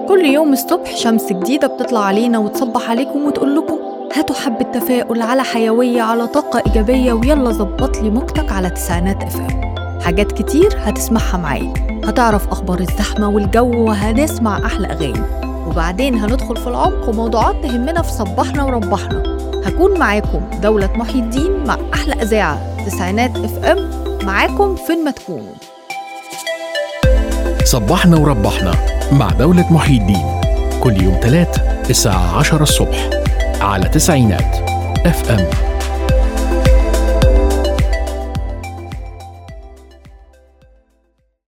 كل يوم الصبح شمس جديدة بتطلع علينا وتصبح عليكم وتقول لكم هاتوا حبة تفاؤل على حيوية على طاقة إيجابية ويلا ظبط لي موجتك على تسعينات اف ام حاجات كتير هتسمعها معايا هتعرف أخبار الزحمة والجو وهنسمع أحلى أغاني وبعدين هندخل في العمق وموضوعات تهمنا في صبحنا وربحنا هكون معاكم دولة محي الدين مع أحلى إذاعة تسعينات اف ام معاكم فين ما تكونوا صبحنا وربحنا مع دولة محي الدين كل يوم تلات الساعة عشرة الصبح على تسعينات اف ام